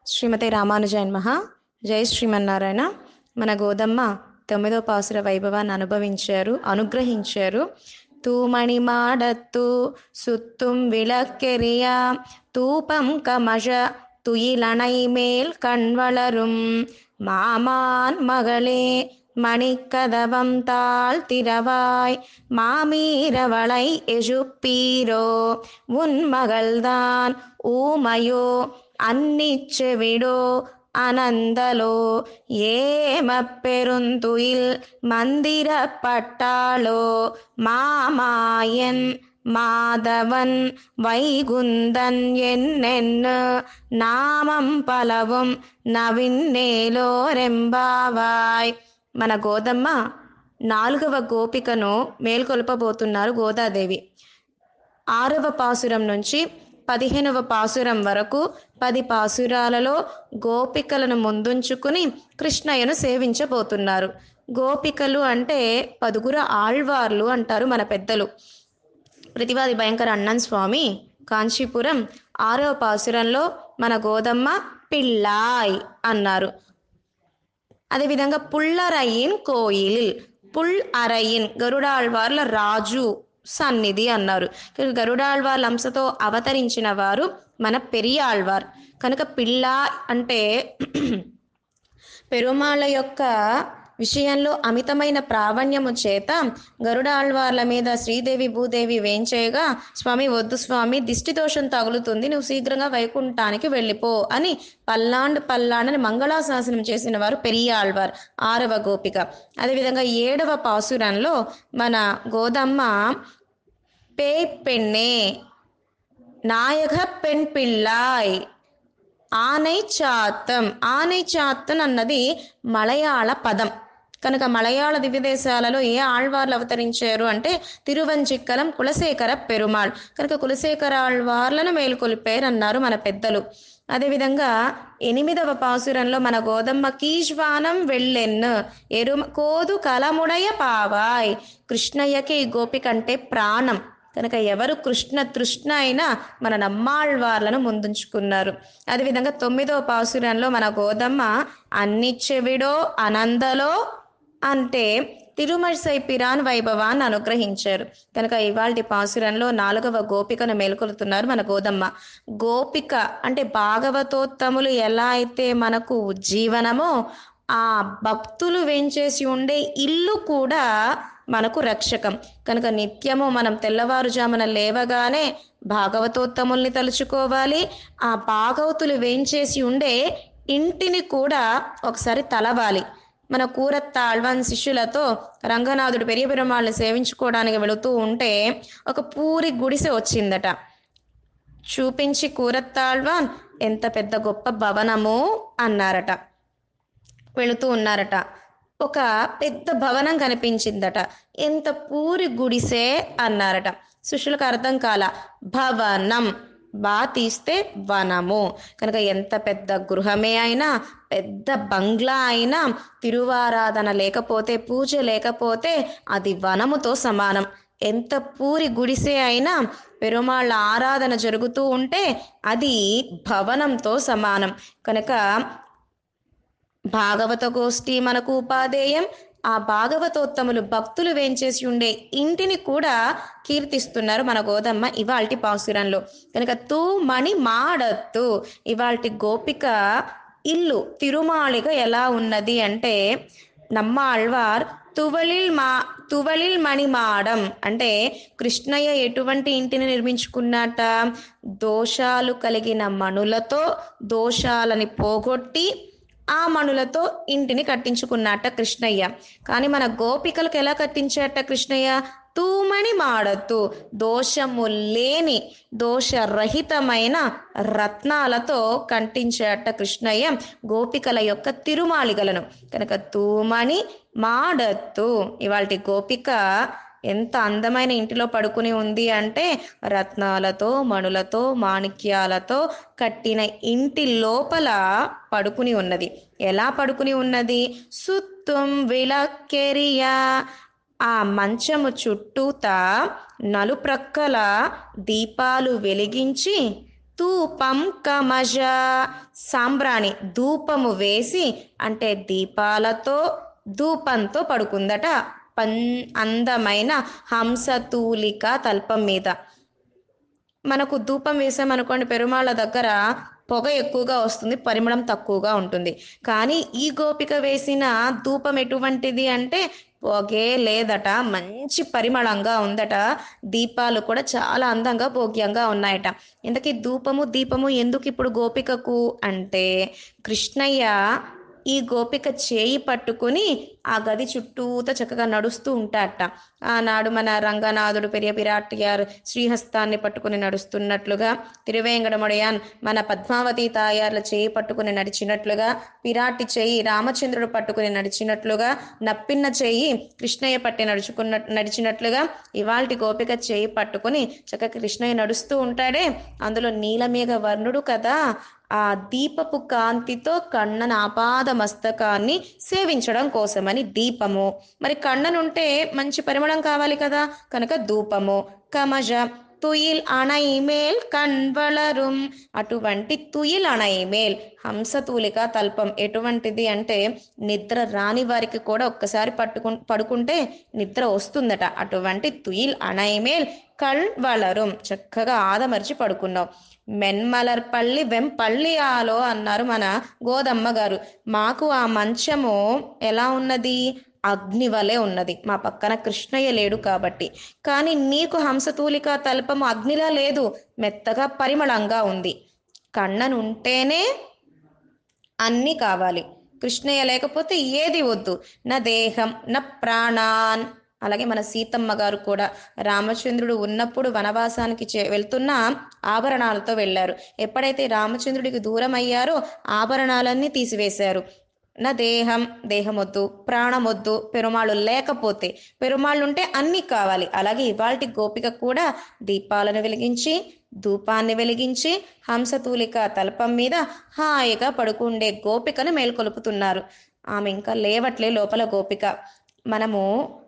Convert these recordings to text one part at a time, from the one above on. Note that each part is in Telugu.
శ్రీమతి రామానుజాయన్ మహా జై శ్రీమన్నారాయణ మన గోదమ్మ తొమ్మిదో పాసుర వైభవాన్ని అనుభవించారు అనుగ్రహించారు తూమణి మాడత్తు సుత్తుం విளக்கெரிய தூபம் கமழ துயிலணை மேல் கண்வளரும் மாமான் மகளே மணிக்கதவம் தாழ் திறவாய் மாமீரவளை எஜுப்பீரோ உன் மகள்தான் ஊமையோ அன்னிச்செவிடோ அனந்தலோ ஏம பெருந்துயில் மந்திரப்பட்டாளோ மாமாயன் மாதவன் வைகுந்தன் என்னென்னு నామం పలవం నవిన్నేలోరెంబావాయ్ మన గోదమ్మ నాలుగవ గోపికను మేల్కొల్పబోతున్నారు గోదాదేవి ఆరవ పాసురం నుంచి పదిహేనవ పాసురం వరకు పది పాసురాలలో గోపికలను ముందుంచుకుని కృష్ణయ్యను సేవించబోతున్నారు గోపికలు అంటే పదుగురు ఆళ్వార్లు అంటారు మన పెద్దలు ప్రతివాది భయంకర అన్నన్ స్వామి కాంచీపురం ఆరవ పాసురంలో మన గోదమ్మ పిల్లాయ్ అన్నారు అదేవిధంగా పుల్లరయ్యిన్ కోయిల్ పుల్ అరయిన్ గరుడాళ్వార్ల రాజు సన్నిధి అన్నారు గరుడాళ్వార్ల అంశతో అవతరించిన వారు మన పెరియాళ్వార్ కనుక పిల్ల అంటే పెరుమాళ్ళ యొక్క విషయంలో అమితమైన ప్రావణ్యము చేత గరుడ ఆళ్వార్ల మీద శ్రీదేవి భూదేవి వేంచేయగా స్వామి వద్దు స్వామి దిష్టి దోషం తగులుతుంది నువ్వు శీఘ్రంగా వైకుంఠానికి వెళ్ళిపో అని పల్లాండ్ పల్లాండని మంగళాశాసనం చేసిన వారు పెరియాళ్వార్ ఆరవ గోపిక అదేవిధంగా ఏడవ పాసురంలో మన గోదమ్మ పే పెన్నే నాయక పెన్ పిల్లాయ్ ఆనై చాత్తం ఆనై చాత్తన్ అన్నది మలయాళ పదం కనుక మలయాళ దివ్యదేశాలలో ఏ ఆళ్వార్లు అవతరించారు అంటే తిరువంచిక్కలం కులశేఖర పెరుమాళ్ కనుక కులశేఖర ఆళ్వార్లను మేల్కొల్పారు అన్నారు మన పెద్దలు అదేవిధంగా ఎనిమిదవ పాసురంలో మన గోదమ్మ కీజ్వానం వెళ్ళెన్ ఎరు కోదు కలముడయ పావాయ్ కృష్ణయ్యకి ఈ గోపిక అంటే ప్రాణం కనుక ఎవరు కృష్ణ తృష్ణ అయినా మన నమ్మాళ్వార్లను ముందుంచుకున్నారు అదేవిధంగా తొమ్మిదో పాసురంలో మన గోదమ్మ అన్ని చెవిడో అనందలో అంటే తిరుమర్సై పిరాన్ వైభవాన్ని అనుగ్రహించారు కనుక ఇవాళ పాసురంలో నాలుగవ గోపికను మేల్కొలుతున్నారు మన గోదమ్మ గోపిక అంటే భాగవతోత్తములు ఎలా అయితే మనకు జీవనమో ఆ భక్తులు వెంచేసి ఉండే ఇల్లు కూడా మనకు రక్షకం కనుక నిత్యము మనం తెల్లవారుజామున లేవగానే భాగవతోత్తముల్ని తలుచుకోవాలి ఆ భాగవతులు వేంచేసి ఉండే ఇంటిని కూడా ఒకసారి తలవాలి మన కూరత్త అల్వాన్ శిష్యులతో రంగనాథుడు పెరియ పెరుమాళ్ళని సేవించుకోవడానికి వెళుతూ ఉంటే ఒక పూరి గుడిసె వచ్చిందట చూపించి కూరత్తాళ్వాన్ ఎంత పెద్ద గొప్ప భవనము అన్నారట వెళుతూ ఉన్నారట ఒక పెద్ద భవనం కనిపించిందట ఎంత పూరి గుడిసే అన్నారట శిష్యులకు అర్థం కాల భవనం బా తీస్తే వనము కనుక ఎంత పెద్ద గృహమే అయినా పెద్ద బంగ్లా అయినా తిరువారాధన లేకపోతే పూజ లేకపోతే అది వనముతో సమానం ఎంత పూరి గుడిసే అయినా పెరుమాళ్ళ ఆరాధన జరుగుతూ ఉంటే అది భవనంతో సమానం కనుక భాగవత గోష్ఠి మనకు ఉపాధేయం ఆ భాగవతోత్తములు భక్తులు వేంచేసి ఉండే ఇంటిని కూడా కీర్తిస్తున్నారు మన గోదమ్మ ఇవాల్టి పాసురంలో కనుక తూ మణి మాడత్తు ఇవాల్టి గోపిక ఇల్లు తిరుమాళిగా ఎలా ఉన్నది అంటే నమ్మ ఆళ్వార్ తువలిల్ మా తువలిల్ మణిమాడం అంటే కృష్ణయ్య ఎటువంటి ఇంటిని నిర్మించుకున్నట దోషాలు కలిగిన మణులతో దోషాలని పోగొట్టి ఆ మణులతో ఇంటిని కట్టించుకున్నట్ట కృష్ణయ్య కానీ మన గోపికలకు ఎలా కట్టించాట కృష్ణయ్య తూమణి మాడతూ దోషము లేని దోషరహితమైన రత్నాలతో కంటించేట కృష్ణయ్య గోపికల యొక్క తిరుమాళిగలను కనుక తూమణి మాడత్తు ఇవాళ గోపిక ఎంత అందమైన ఇంటిలో పడుకుని ఉంది అంటే రత్నాలతో మణులతో మాణిక్యాలతో కట్టిన ఇంటి లోపల పడుకుని ఉన్నది ఎలా పడుకుని ఉన్నది సుత్తుం విలక్కెరియా ఆ మంచము చుట్టూత నలుప్రక్కల దీపాలు వెలిగించి ధూపం కమజ సాంబ్రాణి ధూపము వేసి అంటే దీపాలతో ధూపంతో పడుకుందట పన్ అందమైన హంసతూలిక తల్పం మీద మనకు ధూపం వేసామనుకోండి పెరుమాళ్ళ దగ్గర పొగ ఎక్కువగా వస్తుంది పరిమళం తక్కువగా ఉంటుంది కానీ ఈ గోపిక వేసిన ధూపం ఎటువంటిది అంటే పొగే లేదట మంచి పరిమళంగా ఉందట దీపాలు కూడా చాలా అందంగా భోగ్యంగా ఉన్నాయట ఇంతకీ ధూపము దీపము ఎందుకు ఇప్పుడు గోపికకు అంటే కృష్ణయ్య ఈ గోపిక చేయి పట్టుకుని ఆ గది చుట్టూత చక్కగా నడుస్తూ ఉంటాడట ఆనాడు మన రంగనాథుడు పెరియ పిరాటియార్ శ్రీహస్తాన్ని పట్టుకుని నడుస్తున్నట్లుగా తిరువేంగడమడయాన్ మన పద్మావతి తాయార్ల చేయి పట్టుకుని నడిచినట్లుగా పిరాటి చేయి రామచంద్రుడు పట్టుకుని నడిచినట్లుగా నప్పిన్న చేయి కృష్ణయ్య పట్టి నడుచుకున్న నడిచినట్లుగా ఇవాల్టి గోపిక చేయి పట్టుకుని చక్కగా కృష్ణయ్య నడుస్తూ ఉంటాడే అందులో నీలమేఘ వర్ణుడు కదా ఆ దీపపు కాంతితో కണ്ണన ఆపాద మస్తకాన్ని సేవించడం కోసమని దీపము మరి కണ്ണనుంటే మంచి పరిమళం కావాలి కదా కనుక ధూపము కమజ తుయిల్ అణైమేల్ కన్వళరుం అటువంటి తుయిల్ అణైమేల్ హంసతూలిక తల్పం ఎటువంటిది అంటే నిద్ర రాని వారికి కూడా ఒక్కసారి పట్టుకు పడుకుంటే నిద్ర వస్తుందట అటువంటి తుయిల్ అణైమేల్ కళ్ వళరుం చక్కగా ఆదమర్చి పడుకున్నావు మెన్మలర్ పల్లి వెంపల్లి ఆలో అన్నారు మన గోదమ్మ గారు మాకు ఆ మంచము ఎలా ఉన్నది అగ్ని వలె ఉన్నది మా పక్కన కృష్ణయ్య లేడు కాబట్టి కానీ నీకు హంసతూలిక తల్పము అగ్నిలా లేదు మెత్తగా పరిమళంగా ఉంది కన్ననుంటేనే అన్నీ కావాలి కృష్ణయ్య లేకపోతే ఏది వద్దు నా దేహం నా ప్రాణాన్ అలాగే మన సీతమ్మ గారు కూడా రామచంద్రుడు ఉన్నప్పుడు వనవాసానికి చే వెళ్తున్న ఆభరణాలతో వెళ్ళారు ఎప్పుడైతే రామచంద్రుడికి దూరం అయ్యారో ఆభరణాలన్నీ తీసివేశారు నా దేహం దేహమొద్దు ప్రాణమొద్దు పెరుమాళ్ళు లేకపోతే పెరుమాళ్ళు ఉంటే అన్నీ కావాలి అలాగే ఇవాల్టి గోపిక కూడా దీపాలను వెలిగించి ధూపాన్ని వెలిగించి హంసతూలిక తలపం మీద హాయిగా పడుకుండే గోపికను మేల్కొలుపుతున్నారు ఆమె ఇంకా లేవట్లే లోపల గోపిక మనము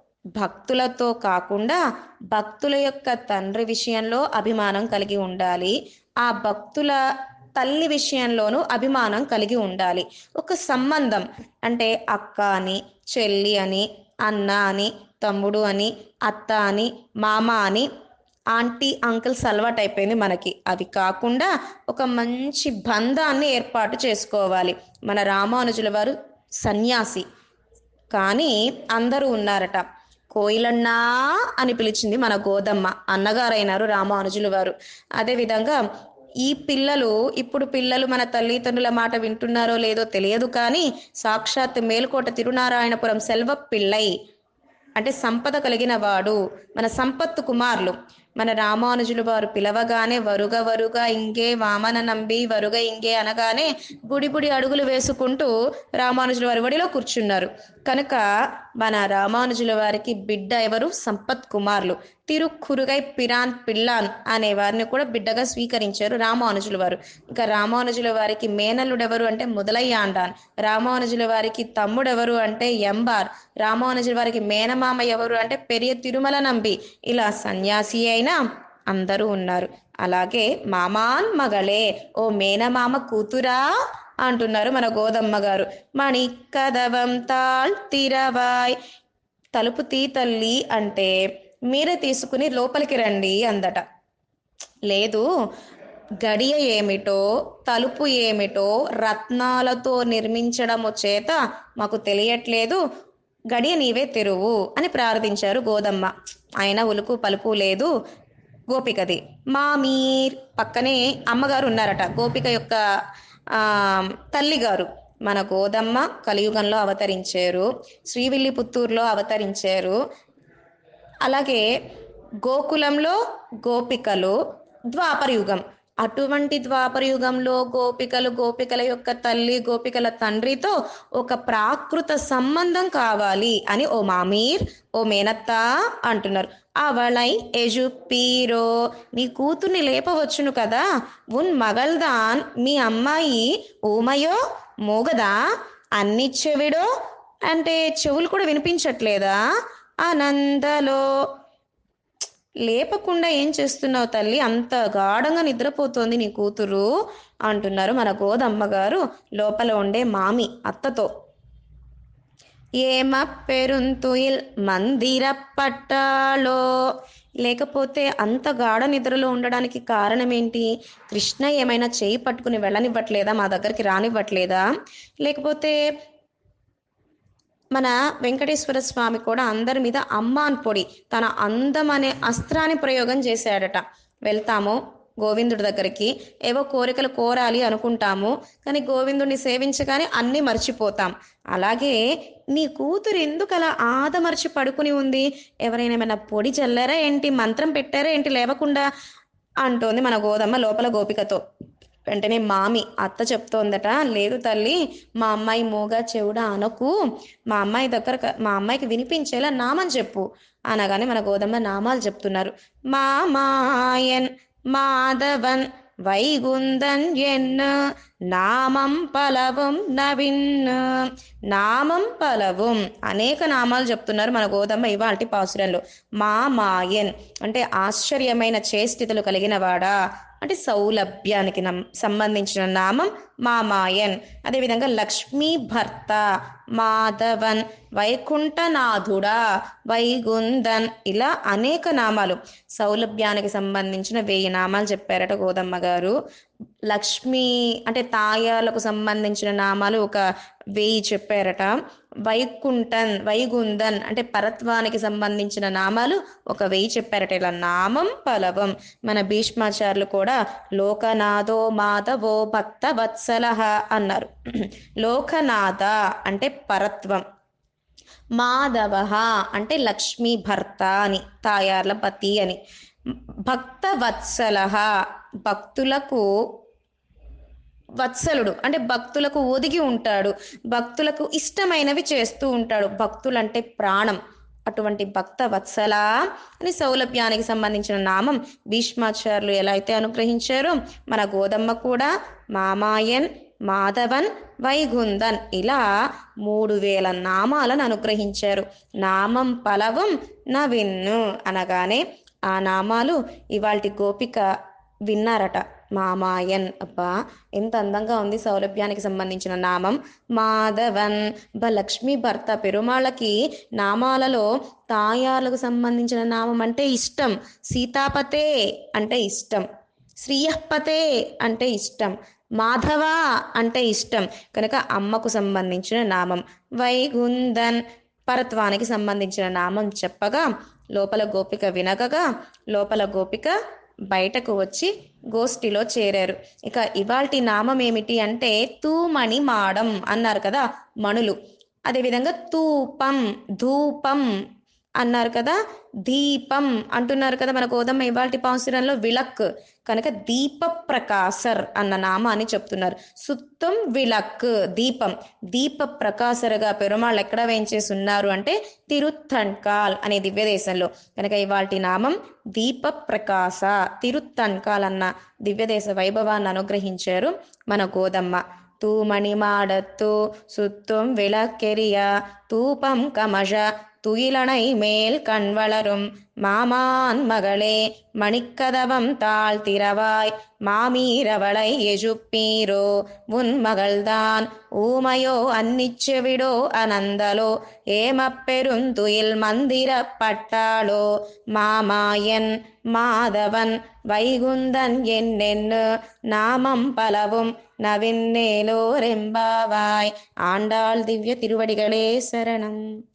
భక్తులతో కాకుండా భక్తుల యొక్క తండ్రి విషయంలో అభిమానం కలిగి ఉండాలి ఆ భక్తుల తల్లి విషయంలోనూ అభిమానం కలిగి ఉండాలి ఒక సంబంధం అంటే అక్క అని చెల్లి అని అన్న అని తమ్ముడు అని అత్త అని మామ అని ఆంటీ అంకుల్స్ అలవాటు అయిపోయింది మనకి అవి కాకుండా ఒక మంచి బంధాన్ని ఏర్పాటు చేసుకోవాలి మన రామానుజుల వారు సన్యాసి కానీ అందరూ ఉన్నారట కోయిలన్నా అని పిలిచింది మన గోదమ్మ అన్నగారైనారు రామానుజులు వారు అదేవిధంగా ఈ పిల్లలు ఇప్పుడు పిల్లలు మన తల్లిదండ్రుల మాట వింటున్నారో లేదో తెలియదు కానీ సాక్షాత్ మేలుకోట తిరునారాయణపురం సెల్వ పిల్లై అంటే సంపద కలిగిన వాడు మన సంపత్తు కుమారులు మన రామానుజులు వారు పిలవగానే వరుగ వరుగ ఇంగే వామన నంబి వరుగ ఇంగే అనగానే బుడి బుడి అడుగులు వేసుకుంటూ రామానుజుల వారి వడిలో కూర్చున్నారు కనుక మన రామానుజుల వారికి బిడ్డ ఎవరు సంపత్ కుమారులు తిరుక్కురుగై పిరాన్ పిల్లాన్ అనే వారిని కూడా బిడ్డగా స్వీకరించారు రామానుజుల వారు ఇంకా రామానుజుల వారికి మేనల్లుడెవరు అంటే మొదలయ్యాండాన్ రామానుజుల వారికి తమ్ముడెవరు అంటే ఎంబార్ రామానుజుల వారికి మేనమామ ఎవరు అంటే పెరియ తిరుమల నంబి ఇలా సన్యాసి అయినా అందరూ ఉన్నారు అలాగే మామాన్ మగళే ఓ మేనమామ కూతురా అంటున్నారు మన గోదమ్మ గారు మణి కదవం తాళ్ తిరవాయ్ తలుపు తీ తల్లి అంటే మీరే తీసుకుని లోపలికి రండి అందట లేదు గడియ ఏమిటో తలుపు ఏమిటో రత్నాలతో నిర్మించడము చేత మాకు తెలియట్లేదు గడియ నీవే తెరువు అని ప్రార్థించారు గోదమ్మ ఆయన ఉలుకు పలుపు లేదు గోపికది మామీర్ పక్కనే అమ్మగారు ఉన్నారట గోపిక యొక్క ఆ తల్లిగారు మన గోదమ్మ కలియుగంలో అవతరించారు శ్రీవిల్లిపుత్తూరులో అవతరించారు అలాగే గోకులంలో గోపికలు ద్వాపర యుగం అటువంటి ద్వాపర యుగంలో గోపికలు గోపికల యొక్క తల్లి గోపికల తండ్రితో ఒక ప్రాకృత సంబంధం కావాలి అని ఓ మామీర్ ఓ మేనత్త అంటున్నారు అవళై ఎజుపీరో నీ కూతుర్ని లేపవచ్చును కదా ఉన్ మగల్దాన్ మీ అమ్మాయి ఊమయో మోగదా అన్ని చెవిడో అంటే చెవులు కూడా వినిపించట్లేదా ఆనందలో లేపకుండా ఏం చేస్తున్నావు తల్లి అంత గాఢంగా నిద్రపోతోంది నీ కూతురు అంటున్నారు మన గోదమ్మ గారు లోపల ఉండే మామి అత్తతో ఏమ పెరుంతుయిల్ మందిర పట్టాలో లేకపోతే అంత గాఢ నిద్రలో ఉండడానికి కారణం ఏంటి కృష్ణ ఏమైనా చేయి పట్టుకుని వెళ్ళనివ్వట్లేదా మా దగ్గరికి రానివ్వట్లేదా లేకపోతే మన వెంకటేశ్వర స్వామి కూడా అందరి మీద అమ్మాన్ పొడి తన అందం అనే అస్త్రాన్ని ప్రయోగం చేశాడట వెళ్తాము గోవిందుడి దగ్గరికి ఏవో కోరికలు కోరాలి అనుకుంటాము కానీ గోవిందుడిని సేవించగానే అన్నీ మర్చిపోతాం అలాగే నీ కూతురు ఎందుకు అలా ఆదమర్చి పడుకుని ఉంది ఎవరైనా ఏమైనా పొడి చల్లారా ఏంటి మంత్రం పెట్టారా ఏంటి లేవకుండా అంటోంది మన గోదమ్మ లోపల గోపికతో వెంటనే మామి అత్త చెప్తోందట లేదు తల్లి మా అమ్మాయి మూగా చెవుడా అనకు మా అమ్మాయి దగ్గర మా అమ్మాయికి వినిపించేలా నామని చెప్పు అనగానే మన గోదమ్మ నామాలు చెప్తున్నారు మామాయన్ మాధవన్ వైగుందన్ ఎన్న నామం పలవం నవిన్ నామం పలవం అనేక నామాలు చెప్తున్నారు మన గోదమ్మ ఇవాల్టి పాసురంలో మా మాయన్ అంటే ఆశ్చర్యమైన చేస్థితులు కలిగిన వాడా అంటే సౌలభ్యానికి నం సంబంధించిన నామం మామాయన్ అదేవిధంగా లక్ష్మీ భర్త మాధవన్ వైకుంఠనాథుడా వైగుందన్ ఇలా అనేక నామాలు సౌలభ్యానికి సంబంధించిన వెయ్యి నామాలు చెప్పారట గోదమ్మ గారు లక్ష్మి అంటే తాయాలకు సంబంధించిన నామాలు ఒక వెయ్యి చెప్పారట వైకుంఠన్ వైగుందన్ అంటే పరత్వానికి సంబంధించిన నామాలు ఒక వెయ్యి చెప్పారట ఇలా నామం పలవం మన భీష్మాచార్యులు కూడా లోకనాథో మాధవో భక్త వత్సలహ అన్నారు లోకనాథ అంటే పరత్వం మాధవ అంటే లక్ష్మీ భర్త అని తాయార్ల పతి అని భక్త వత్సల భక్తులకు వత్సలుడు అంటే భక్తులకు ఒదిగి ఉంటాడు భక్తులకు ఇష్టమైనవి చేస్తూ ఉంటాడు భక్తులంటే ప్రాణం అటువంటి భక్త వత్సల అని సౌలభ్యానికి సంబంధించిన నామం భీష్మాచార్యులు ఎలా అయితే అనుగ్రహించారో మన గోదమ్మ కూడా మామాయన్ మాధవన్ వైగుందన్ ఇలా మూడు వేల నామాలను అనుగ్రహించారు నామం పలవం నవిన్ను అనగానే ఆ నామాలు ఇవాల్టి గోపిక విన్నారట మామాయన్ అబ్బా ఎంత అందంగా ఉంది సౌలభ్యానికి సంబంధించిన నామం మాధవన్ బ లక్ష్మీ భర్త పెరుమాళ్ళకి నామాలలో తాయార్లకు సంబంధించిన నామం అంటే ఇష్టం సీతాపతే అంటే ఇష్టం శ్రీయపతే అంటే ఇష్టం మాధవ అంటే ఇష్టం కనుక అమ్మకు సంబంధించిన నామం వైగుందన్ పరత్వానికి సంబంధించిన నామం చెప్పగా లోపల గోపిక వినగగా లోపల గోపిక బయటకు వచ్చి గోష్ఠిలో చేరారు ఇక ఇవాల్టి నామం ఏమిటి అంటే తూమణి మాడం అన్నారు కదా మణులు అదేవిధంగా తూపం ధూపం అన్నారు కదా దీపం అంటున్నారు కదా మన గోదమ్మ ఇవాల్టి పాసురంలో విలక్ కనుక దీప ప్రకాశర్ అన్న నామాన్ని చెప్తున్నారు సుత్తం విలక్ దీపం దీప ప్రకాశరుగా పెరుమాళ్ళు ఎక్కడ వేయించేసి ఉన్నారు అంటే తిరుత్తన్కాల్ అనే దివ్యదేశంలో కనుక ఇవాల్టి నామం దీప ప్రకాశ తిరుత్తన్కాల్ అన్న దివ్యదేశ వైభవాన్ని అనుగ్రహించారు మన గోదమ్మ தூமணி மாடத்து சுத்தும் விளக்கெரிய தூபம் கமழ துயிலணை மேல் கண் வளரும் மாமான் மகளே மணிக்கதவம் தாழ் திறவாய் மாமீரவளை எஜுப்பீரோ உன் மகள்தான் ஊமையோ அன்னிச்சுவிடோ அனந்தலோ ஏமப்பெருந்துயில் மந்திரப்பட்டாளோ மாமாயன் மாதவன் வைகுந்தன் என்னென்னு நாமம் பலவும் நவின்னேலோரெம்பாவாய் ஆண்டாள் திவ்ய திருவடிகளே சரணம்